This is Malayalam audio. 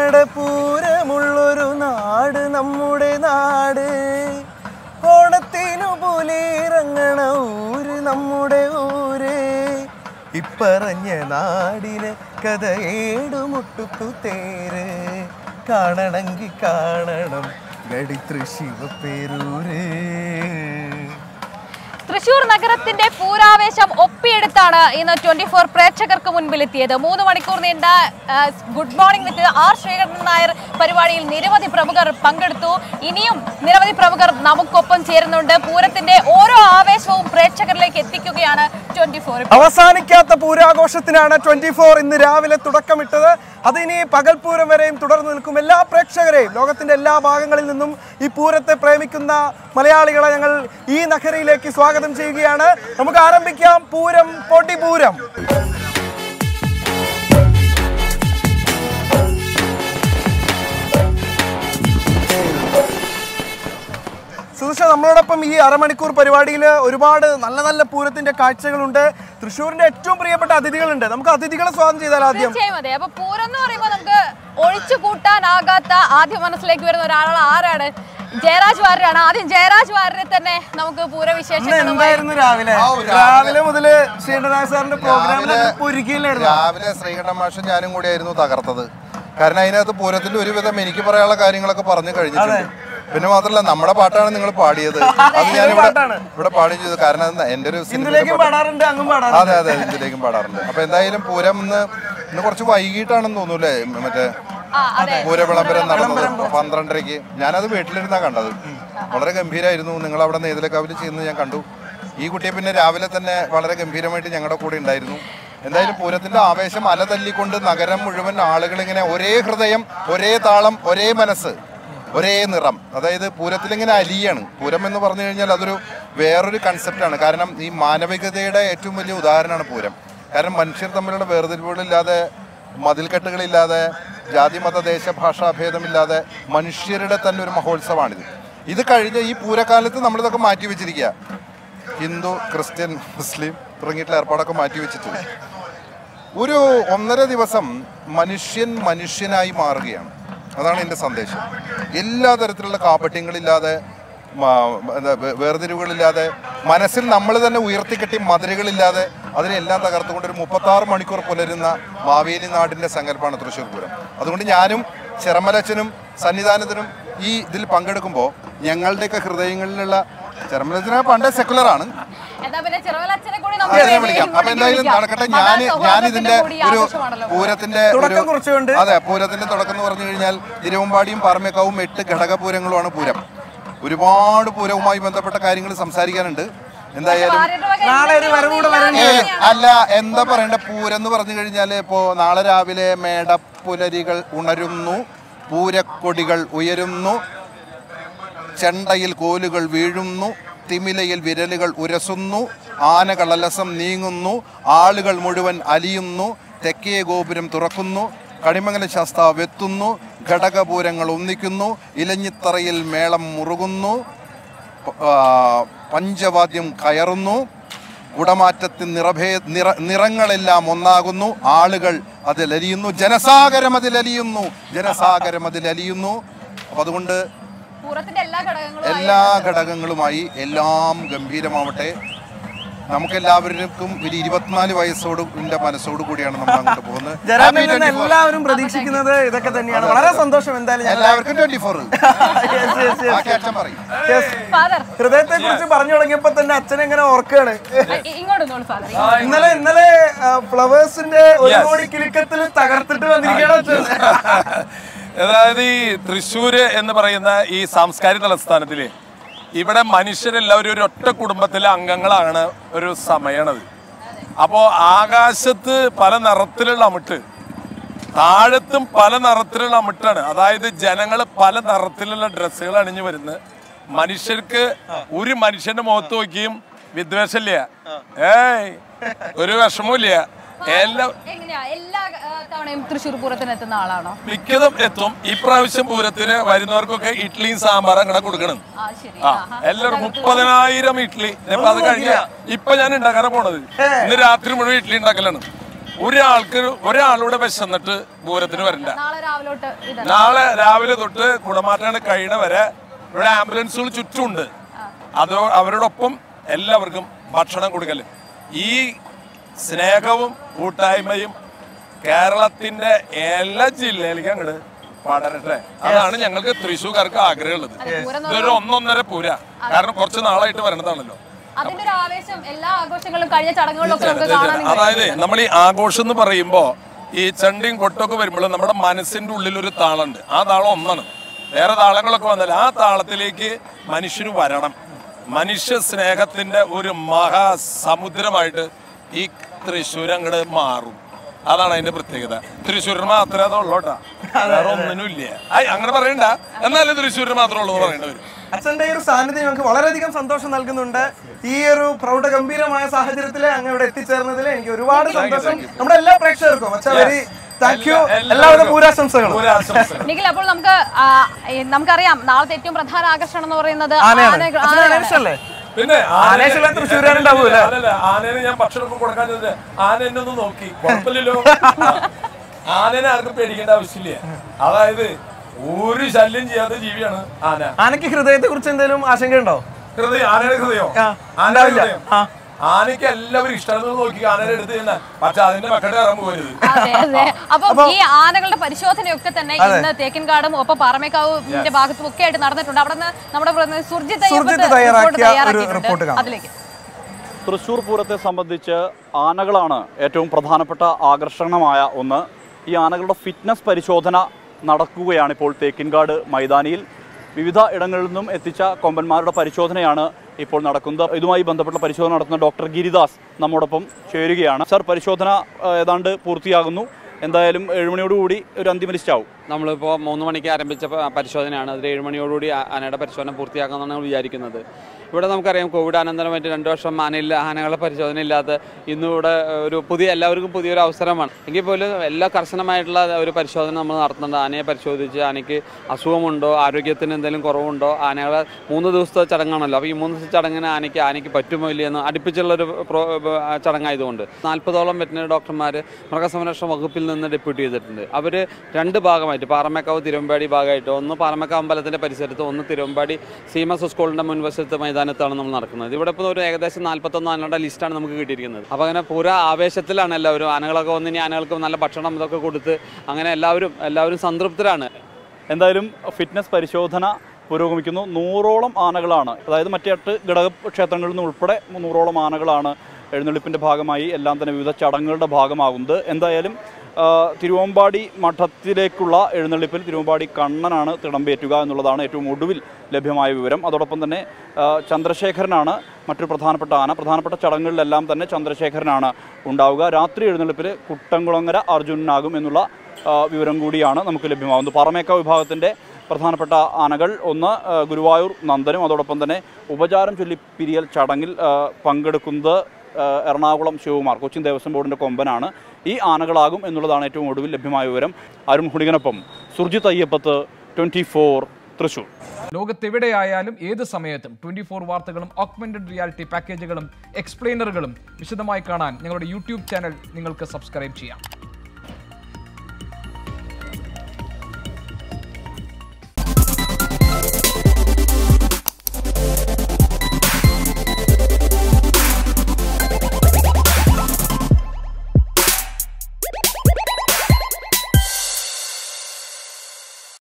പൂരങ്ങളുടെ പൂരമുള്ളൊരു നാട് നമ്മുടെ നാട് ഓണത്തിനു പുലിറങ്ങണ ഊര് നമ്മുടെ ഊര് ഇപ്പറഞ്ഞ നാടിന് കഥ ഏടുമുട്ടുക്കുത്തേര് കാണണമെങ്കിൽ കാണണം ഗടി തൃശിവപ്പേരൂര് തൃശൂർ നഗരത്തിന്റെ പൂരാവേശം ഒപ്പിയെടുത്താണ് ഇന്ന് ട്വന്റി ഫോർ പ്രേക്ഷകർക്ക് മുൻപിൽ എത്തിയത് മൂന്ന് മണിക്കൂർ നീണ്ട ആ, good morning with R Sreekandan Nair പരിപാടിയിൽ നിരവധി പ്രമുഖർ പങ്കെടുത്തു ഇനിയും നിരവധി പ്രമുഖർ നമുക്കൊപ്പം ചേരുന്നുണ്ട് പൂരത്തിന്റെ ഓരോ ആവേശവും പ്രേക്ഷകരിലേക്ക് എത്തിക്കുകയാണ് ട്വന്റി ഫോർ അവസാനിക്കാത്ത പൂരാഘോഷത്തിനാണ് ട്വന്റി ഫോർ ഇന്ന് രാവിലെ തുടക്കമിട്ടത് അതിനി പകൽപൂരം വരെയും തുടർന്നു നിൽക്കും എല്ലാ പ്രേക്ഷകരെയും ലോകത്തിന്റെ എല്ലാ ഭാഗങ്ങളിൽ നിന്നും ഈ പൂരത്തെ പ്രേമിക്കുന്ന മലയാളികളെ ഞങ്ങൾ ഈ നഗരയിലേക്ക് സ്വാഗതം ചെയ്യുകയാണ് നമുക്ക് ആരംഭിക്കാം പൂരം പൊടിപൂരം സുധീഷ നമ്മളോടൊപ്പം ഈ അരമണിക്കൂർ പരിപാടിയിൽ ഒരുപാട് നല്ല നല്ല പൂരത്തിന്റെ കാഴ്ചകളുണ്ട് തൃശ്ശൂരിന്റെ ഏറ്റവും പ്രിയപ്പെട്ട അതിഥികളുണ്ട് നമുക്ക് അതിഥികളെ സ്വാഗതം ചെയ്താൽ ആദ്യം തീർച്ചയായും അതെ അപ്പൊ പൂരം എന്ന് പറയുമ്പോൾ നമുക്ക് ഒഴിച്ചു കൂട്ടാനാകാത്ത ആദ്യം മനസ്സിലേക്ക് വരുന്ന ഒരാളാണ് ആരാണ് ജയരാജ് വാര്യരാണ് ആദ്യം ജയരാജ് വാര്യരെ തന്നെ നമുക്ക് ഇന്ന് പൂരവിശേഷങ്ങളുമായി എന്തായിരുന്നു രാവിലെ ആ, രാവിലെ- രാവിലെ മുതല് ശ്രീധരനാഥ് സാറിന്റെ പ്രോഗ്രാമിൽ രാവിലെ- ഒരുക്കിയില്ലായിരുന്നു രാവിലെ ശ്രീകണ്ഠൻ മാഷും ഞാനും കൂടിയായിരുന്നു തകർത്തത് കാരണം അതിനകത്ത് പൂരത്തിന്റെ ഒരുവിധം എനിക്ക് പറയാനുള്ള കാര്യങ്ങളൊക്കെ പറഞ്ഞു കഴിഞ്ഞിട്ടുണ്ട് പിന്നെ മാത്രമല്ല നമ്മുടെ പാട്ടാണ് നിങ്ങൾ പാടിയത് അത് ഞാൻ ഇവിടെ പാട്ടാണ്. ഇവിടെ പാടുകയും ചെയ്തു കാരണം അത് എന്റെ ഒരു സിനിമയിലെ ഇന്ദിലേക്കും പാട്ട്- പാടാറുണ്ട് അങ്ങും പാടാറുണ്ട് അതെ അതെ ഇതിലേക്കും പാടാറുണ്ട് അപ്പൊ എന്തായാലും പൂരം ഇന്ന് ഇന്ന് കുറച്ച് വൈകിട്ടാണെന്ന് തോന്നൂലേ മറ്റേ ആ അതെ പൂര വിളംബരം നടന്നത് പന്ത്രണ്ടരയ്ക്ക് ഞാനത് വീട്ടിലിരുന്നാ കണ്ടത് വളരെ ഗംഭീരമായിരുന്നു നിങ്ങൾ അവിടെ നെയ്തലക്കാവിൽ ചെയ്യുന്നത് ഞാൻ കണ്ടു ഈ കുട്ടിയെ പിന്നെ രാവിലെ തന്നെ വളരെ ഗംഭീരമായിട്ട് ഞങ്ങളുടെ കൂടെ ഉണ്ടായിരുന്നു എന്തായാലും പൂരത്തിന്റെ ആവേശം അല തല്ലിക്കൊണ്ട് നഗരം മുഴുവൻ ആളുകൾ ഇങ്ങനെ ഒരേ ഹൃദയം ഒരേ താളം ഒരേ മനസ്സ് ഒരേ നിറം അതായത് പൂരത്തിൽ ഇങ്ങനെ അലിയാണ് പൂരം എന്ന് പറഞ്ഞു കഴിഞ്ഞാൽ അതൊരു വേറൊരു കൺസെപ്റ്റാണ് കാരണം ഈ മാനവികതയുടെ ഏറ്റവും വലിയ ഉദാഹരണമാണ് പൂരം കാരണം മനുഷ്യർ തമ്മിലുള്ള വേർതിരിവുകളില്ലാതെ മതിൽക്കെട്ടുകളില്ലാതെ ജാതി മത ദേശ ഭാഷാഭേദമില്ലാതെ മനുഷ്യരുടെ തന്നെ ഒരു മഹോത്സവമാണിത് ഇത് കഴിഞ്ഞ ഈ പൂരക്കാലത്ത് നമ്മളിതൊക്കെ മാറ്റി വെച്ചിരിക്കുക ഹിന്ദു ക്രിസ്ത്യൻ മുസ്ലിം തുടങ്ങിയിട്ടുള്ള ഏർപ്പാടൊക്കെ മാറ്റി വെച്ചിട്ടുണ്ട് ഒരു ഒന്നര ദിവസം മനുഷ്യൻ മനുഷ്യനായി മാറുകയാണ് അതാണ് എൻ്റെ സന്ദേശം എല്ലാ തരത്തിലുള്ള കാപട്യങ്ങളില്ലാതെ മ- എന്താ വേ- വേർതിരിവുകളില്ലാതെ മനസ്സിൽ നമ്മൾ തന്നെ ഉയർത്തിക്കെട്ടി മധുരകളില്ലാതെ അതിനെല്ലാം തകർത്തുകൊണ്ട് ഒരു മുപ്പത്താറ് മണിക്കൂർ പുലരുന്ന മാവേലി നാടിൻ്റെ സങ്കല്പമാണ് തൃശ്ശൂർ പൂരം അതുകൊണ്ട് ഞാനും ചെറമലച്ചനും സന്നിധാനത്തിനും ഈ ഇതിൽ പങ്കെടുക്കുമ്പോൾ ഞങ്ങളുടെയൊക്കെ ഹൃദയങ്ങളിലുള്ള ചെറമലച്ചന പണ്ടേ സെക്കുലറാണ് എന്നാ പിന്നെ ചെറുവലച്ഛനെ കൂടി അതെ, ഞാൻ നമുക്ക് വിളിക്കാം അപ്പൊ എന്തായാലും വിളിക്കാം. നടക്കട്ടെ ഞാൻ ഞാൻ മതസൗഹാർദ്ദത്തിന്റെ ഇതിന്റെ കൂടി ഒരു ആഘോഷമാണല്ലോ. പൂരത്തിന്റെ തുടക്കം ഒരു കുറിച്ചുകൊണ്ട് അതെ പൂരത്തിന്റെ തുടക്കം എന്ന് പറഞ്ഞു കഴിഞ്ഞാൽ തിരുവമ്പാടിയും പാറമേക്കാവും എട്ട് ഘടകപൂരങ്ങളുമാണ് പൂരം ഒരുപാട് പൂരവുമായി ബന്ധപ്പെട്ട കാര്യങ്ങൾ സംസാരിക്കാനുണ്ട് എന്തായാലും ആരുടെ വക നാളെ ഒരു വരവ് കൂടെ വരേണ്ടി ഏ, വരും. അല്ല എന്താ പറയണ്ട പൂരം എന്ന് പറഞ്ഞു കഴിഞ്ഞാൽ ഇപ്പോ നാളെ രാവിലെ മേടപ്പുലരികൾ ഉണരുന്നു പൂരക്കൊടികൾ ഉയരുന്നു ചെണ്ടയിൽ കോലുകൾ വീഴുന്നു തിമിലയിൽ വിരലുകൾ ഉരസുന്നു ആനകൾ അലസം നീങ്ങുന്നു ആളുകൾ മുഴുവൻ അലിയുന്നു തെക്കേ ഗോപുരം തുറക്കുന്നു കണിമംഗല ശാസ്താവ് എത്തുന്നു ഘടകപൂരങ്ങൾ ഒന്നിക്കുന്നു ഇലഞ്ഞിത്തറയിൽ മേളം മുറുകുന്നു ആ, പഞ്ചവാദ്യം കയറുന്നു കുടമാറ്റത്തിൽ നിറഭേ നിറ നിറങ്ങളെല്ലാം ഒന്നാകുന്നു ആളുകൾ അതിലലിയുന്നു ജനസാഗരം അതിലലിയുന്നു ജനസാഗരം അതിലലിയുന്നു അപ്പം അതുകൊണ്ട് പൂരത്തിന്റെ എല്ലാ ഘടകങ്ങളും എല്ലാ ഘടകങ്ങളുമായി എല്ലാം ഗംഭീരമാവട്ടെ നമുക്കെല്ലാവർക്കും ഒരു ഇരുപത്തിനാല് വയസ്സോട് ന്റെ മനസ്സോട് കൂടിയാണ് നമ്മൾ അങ്ങോട്ട് പോകുന്നത് ജരാമിൽ Happy നിന്ന് 24. എല്ലാവരും പ്രതീക്ഷിക്കുന്നത് ഇതൊക്കെ തന്നെയാണ് വളരെ സന്തോഷം എന്തായാലും ഞങ്ങൾ എല്ലാവർക്കും twenty four Yes, yes, yes. ബാക്കി അച്ഛൻ പറയും Yes. ഫാദർ ഹൃദയത്തെ കുറിച്ച് പറഞ്ഞു തുടങ്ങിയപ്പോ തന്നെ അച്ഛൻ എങ്ങനെ ഓർക്കാണ് ഇങ്ങോട്ട് നോളൂ ഫാദർ ഇന്നലെ ഇന്നലെ ഫ്ലവേഴ്സിന്റെ ഒരു കോടി കിലുക്കത്തിൽ തകർത്തിട്ട് വന്നിരിക്കുകയാണ് അച്ഛൻ അതായത് ഈ തൃശ്ശൂര് എന്ന് പറയുന്ന ഈ സാംസ്കാരിക തലസ്ഥാനത്തില് ഇവിടെ മനുഷ്യരെല്ലാവരും ഒരു ഒറ്റ കുടുംബത്തിലെ അംഗങ്ങളാണ് ഒരു സമയണത് അപ്പോൾ ആകാശത്ത് പല നിറത്തിലുള്ള അമിട്ട് താഴത്തും പല നിറത്തിലുള്ള അമിട്ടാണ് അതായത് ജനങ്ങൾ പല നിറത്തിലുള്ള ഡ്രസ്സുകൾ അണിഞ്ഞു വരുന്നത് മനുഷ്യർക്ക് ഒരു മനുഷ്യന്റെ മുഖത്ത് നോക്കിയും വിദ്വേഷമില്ല ഏയ് ഒരു വിഷമവും എല്ലാ എങ്ങനെയാ എല്ലാ ആ, തവണയും തൃശ്ശൂർ പൂരത്തിന് എത്തുന്ന ആളാണോ മിക്കതും എത്തും ഇപ്രാവശ്യം പൂരത്തിന് വരുന്നവർക്കൊക്കെ ഇഡ്ഡലിയും സാമ്പാറും അങ്ങനെ കൊടുക്കണം ആ ശരി ആ എല്ലാവരും മുപ്പതിനായിരം ഇഡ്ഡലി ഇപ്പൊ അത് കഴിഞ്ഞ ഇപ്പൊ ഞാൻ ഉണ്ടാക്കാനാ പോണത് ഇന്ന് രാത്രി മുഴുവൻ ഇഡ്ഡലി ഉണ്ടാക്കലാണ് ഒരാൾക്ക് ഒരാളുടെ വിശന്നിട്ട് പൂരത്തിന് വരണ്ട നാളെ രാവിലോട്ട് ഇത് നാളെ രാവിലെ തൊട്ട് കുടമാറ്റാണ് കഴിയണ വരെ ഇവിടെ ആംബുലൻസുകൾ ചുറ്റുമുണ്ട് അതോ അവരോടൊപ്പം എല്ലാവർക്കും ഭക്ഷണം കൊടുക്കല് ഈ സ്നേഹവും കൂട്ടായ്മയും കേരളത്തിന്റെ എല്ലാ ജില്ലയിലേക്കും അങ്ങോട്ട് പടരട്ടെ അതാണ് ഞങ്ങൾക്ക് തൃശ്ശൂർക്കാർക്ക് ആഗ്രഹമുള്ളത് പൂരം ഇതൊരു ഒന്നൊന്നര പൂര കാരണം കുറച്ച് നാളായിട്ട് വരണതാണല്ലോ അതിന്റെ ഒരു ആവേശം എല്ലാ ആഘോഷങ്ങളും കഴിഞ്ഞ ചടങ്ങുകളിലൊക്കെ നമുക്ക് കാണാൻ അതായത് നമ്മൾ ഈ ആഘോഷം എന്ന് പറയുമ്പോ ഈ ചണ്ടിയും കൊട്ടൊക്കെ വരുമ്പോൾ നമ്മുടെ മനസ്സിന്റെ ഉള്ളിൽ ഒരു താളുണ്ട് ആ താളം ഒന്നാണ് വേറെ താളങ്ങളൊക്കെ വന്നാൽ ആ താളത്തിലേക്ക് മനുഷ്യന് വരണം മനുഷ്യ സ്നേഹത്തിന്റെ ഒരു മഹാസമുദ്രമായിട്ട് ഈ തൃശ്ശൂർ അങ്ങോട്ട് മാറും അതാണ് അതിന്റെ പ്രത്യേകത തൃശ്ശൂരിന് മാത്രമേ അതുള്ളൂട്ടാ വേറെ ഒന്നിനും ഇല്ല ഐ, അങ്ങനെ പറയണ്ട എന്നാലും തൃശ്ശൂരിന് മാത്രമേ ഉള്ളൂ എന്ന് പറയേണ്ടി വരും അച്ഛന്റെ ഈ ഒരു സാന്നിധ്യം ഞങ്ങൾക്ക് വളരെയധികം സന്തോഷം നൽകുന്നുണ്ട് ഈ ഒരു പ്രൗഢഗംഭീരമായ സാഹചര്യത്തിൽ അങ്ങ് ഇവിടെ എത്തിച്ചേർന്നതിൽ എനിക്ക് ഒരുപാട് സന്തോഷം നമ്മുടെ എല്ലാ പ്രേക്ഷകർക്കും അച്ഛൻ വെരി താങ്ക് യു എല്ലാ- എല്ലാവിധ പൂരാശംസകളും പൂരാശംസകൾ നിഖിൽ അപ്പോൾ നമുക്ക് ആ, ഈ നമുക്കറിയാം നാളത്തെ ഏറ്റവും പ്രധാന ആകർഷണം എന്ന് പറയുന്നത് ആനയാണ് ആനകൾ- അച്ഛന് ആനകളാണ്. ആനയിഷ്ടമല്ലേ? പിന്നെ ആനേശുള്ള തൃശ്ശൂരുകാരുണ്ടാവൂല്ലേ? അല്ലല്ല ആനേനെ ഞാൻ ഭക്ഷണമൊക്കെ കൊടുക്കാൻ ചെന്നിട്ട് ആന എന്നെ ഒന്ന് നോക്കി കുഴപ്പമില്ലല്ലോ ആനേനെ ആർക്കും പേടിക്കേണ്ട ആവശ്യമില്ല അതായത് ഒരു ശല്യം ചെയ്യാത്ത ജീവിയാണ് ആന ആനയ്ക്ക് ഹൃദയത്തെ കുറിച്ച് എന്തെങ്കിലും ആശങ്കയുണ്ടോ ഹൃദയം ആനയുടെ ഹൃദയം ആ, ആനയുടെ ഉണ്ടാവില്ല. ഹൃദയം ആ. ആനയ്ക്ക് എല്ലാവരും ഇഷ്ടമാണെന്ന് നോക്കി ആനയുടെ അടുത്ത് ചെന്ന പക്ഷെ അതിന്റെ മക്കളുടെ കയറാൻ പോകരുത് അതെ അതെ അപ്പൊ ഈ ആനകളുടെ പരിശോധനയൊക്കെ തന്നെ ഇന്ന് തേക്കിൻകാടും ഒപ്പം പാറമേക്കാവിന്റെ ഭാഗത്തും ഒക്കെ ആയിട്ട് നടന്നിട്ടുണ്ട് അവിടെ നിന്ന് നമ്മുടെ പ്രതിനിധി സുർജിത്ത് സുർജിത്ത് അയ്യപ്പത്ത് തയ്യാറാക്കിയ report ഒരു തയ്യാറാക്കിയിട്ടുണ്ട്. report കാണാം. അതിലേക്ക് തൃശ്ശൂർ പൂരത്തെ സംബന്ധിച്ച് ആനകളാണ് ഏറ്റവും പ്രധാനപ്പെട്ട ആകർഷണമായ ഒന്ന് ഈ ആനകളുടെ ഫിറ്റ്നസ് പരിശോധന നടക്കുകയാണ് ഇപ്പോൾ തേക്കിൻകാട് മൈതാനിയിൽ വിവിധ ഇടങ്ങളിൽ നിന്നും എത്തിച്ച കൊമ്പന്മാരുടെ പരിശോധനയാണ് ഇപ്പോൾ നടക്കുന്നത് ഇതുമായി ബന്ധപ്പെട്ട പരിശോധന നടത്തുന്ന ഡോക്ടർ ഗിരിദാസ് നമ്മോടൊപ്പം ചേരുകയാണ് സർ പരിശോധന ആ, ഏതാണ്ട് പൂർത്തിയാകുന്നു എന്തായാലും ഏഴുമണിയോടുകൂടി ഒരു അന്തിമ ലിസ്റ്റ് ആവും നമ്മളിപ്പോൾ മൂന്ന് മണിക്ക് ആരംഭിച്ച പ- പരിശോധനയാണ് അതിൽ ഏഴ് മണിയോടുകൂടി ആ- ആനയുടെ പരിശോധന പൂർത്തിയാക്കാമെന്നാണ് നമ്മൾ വിചാരിക്കുന്നത് ഇവിടെ നമുക്കറിയാം കോവിഡ് അനന്തരമായിട്ട് രണ്ട് വർഷം ആനയില്ല ആനകളുടെ പരിശോധന ഇല്ലാത്ത ഇന്ന് ഇവിടെ ഒരു പുതിയ എല്ലാവർക്കും പുതിയൊരു അവസരമാണ് എങ്കിൽ പോലും എല്ലാ കർശനമായിട്ടുള്ള ഒരു പരിശോധന നമ്മൾ നടത്തുന്നുണ്ട് ആനയെ പരിശോധിച്ച് ആനയ്ക്ക് അസുഖമുണ്ടോ ആരോഗ്യത്തിന് എന്തെങ്കിലും കുറവുണ്ടോ ആനകളെ മൂന്ന് ദിവസത്തെ ചടങ്ങാണല്ലോ അപ്പോൾ ഈ മൂന്ന് ദിവസത്തെ ചടങ്ങിന് ആനയ്ക്ക് ആനയ്ക്ക് പറ്റുമോ ഇല്ലയെന്ന് അടുപ്പിച്ചുള്ളൊരു പ്രോ ആ, ചടങ്ങായതുകൊണ്ട് നാൽപ്പതോളം വെറ്റിനറി ഡോക്ടർമാർ മൃഗസംരക്ഷണ വകുപ്പിൽ നിന്ന് ഡെപ്യൂട്ട് ചെയ്തിട്ടുണ്ട് അവർ രണ്ട് ഭാഗമായിട്ട് പാറമേക്കാവ് തിരുവമ്പാടി ഭാഗമായിട്ട് ഒന്ന് പാറമേക്കാവ് അമ്പലത്തിൻ്റെ പരിസരത്ത് ഒന്ന് തിരുവമ്പാടി സീമസ് സ്കൂളിൻ്റെ മുൻവശത്ത് മൈതാനത്താണ് നമ്മൾ നടക്കുന്നത് ഇവിടെ ഇപ്പോൾ ഒരു ഏകദേശം നാൽപ്പത്തൊന്ന് ആനയുടെ ലിസ്റ്റാണ് നമുക്ക് കിട്ടിയിരിക്കുന്നത് അപ്പോൾ അങ്ങനെ പൂര ആവേശത്തിലാണ് എല്ലാവരും ആനകളൊക്കെ വന്ന് ഇനി ആനകൾക്ക് നല്ല ഭക്ഷണം ഇതൊക്കെ കൊടുത്ത് അങ്ങനെ എല്ലാവരും എല്ലാവരും സംതൃപ്തരാണ് എന്തായാലും ഫിറ്റ്നസ് പരിശോധന പുരോഗമിക്കുന്നു നൂറോളം ആനകളാണ് അതായത് മറ്റേ എട്ട് ഘടക ക്ഷേത്രങ്ങളിൽ നിന്ന് ഉൾപ്പെടെ നൂറോളം ആനകളാണ് എഴുന്നള്ളിപ്പിൻ്റെ ഭാഗമായി എല്ലാം തന്നെ വിവിധ ചടങ്ങുകളുടെ ഭാഗമാകുന്നത് എന്തായാലും ആ, തിരുവമ്പാടി മഠത്തിലേക്കുള്ള എഴുന്നള്ളിപ്പിൽ തിരുവമ്പാടി കണ്ണനാണ് തിടമ്പേറ്റുക എന്നുള്ളതാണ് ഏറ്റവും ഒടുവിൽ ലഭ്യമായ വിവരം അതോടൊപ്പം തന്നെ ആ, ചന്ദ്രശേഖരനാണ് മറ്റൊരു പ്രധാനപ്പെട്ട ആന പ്രധാനപ്പെട്ട ചടങ്ങുകളിലെല്ലാം തന്നെ ചന്ദ്രശേഖരനാണ് ഉണ്ടാവുക രാത്രി എഴുന്നള്ളിപ്പിൽ കുട്ടംകുളങ്ങര അർജുനനാകും എന്നുള്ള ആ, വിവരം കൂടിയാണ് നമുക്ക് ലഭ്യമാകുന്നത് പാറമേക്ക വിഭാഗത്തിൻ്റെ പ്രധാനപ്പെട്ട ആനകൾ ഒന്ന് ആ, ഗുരുവായൂർ നന്ദനും അതോടൊപ്പം തന്നെ ഉപചാരം ചൊല്ലി പിരിയൽ ചടങ്ങിൽ ആ, പങ്കെടുക്കുന്നത് ആ, എറണാകുളം ശിവകുമാർ കൊച്ചിൻ ദേവസ്വം ബോർഡിൻ്റെ കൊമ്പനാണ് ഈ ആനകളാകും എന്നുള്ളതാണ് ഏറ്റവും ഒടുവിൽ ലഭ്യമായ വിവരം അരുൺ ഹുളികനൊപ്പം സുർജിത് അയ്യപ്പത്ത് ട്വൻറ്റി ഫോർ തൃശൂർ ലോകത്തെവിടെയായാലും ഏത് സമയത്തും ട്വന്റി ഫോർ വാർത്തകളും ഓഗ്മെന്റഡ് റിയാലിറ്റി പാക്കേജുകളും എക്സ്പ്ലെയിനറുകളും വിശദമായി കാണാൻ ഞങ്ങളുടെ യൂട്യൂബ് ചാനൽ നിങ്ങൾക്ക് സബ്സ്ക്രൈബ് ചെയ്യാം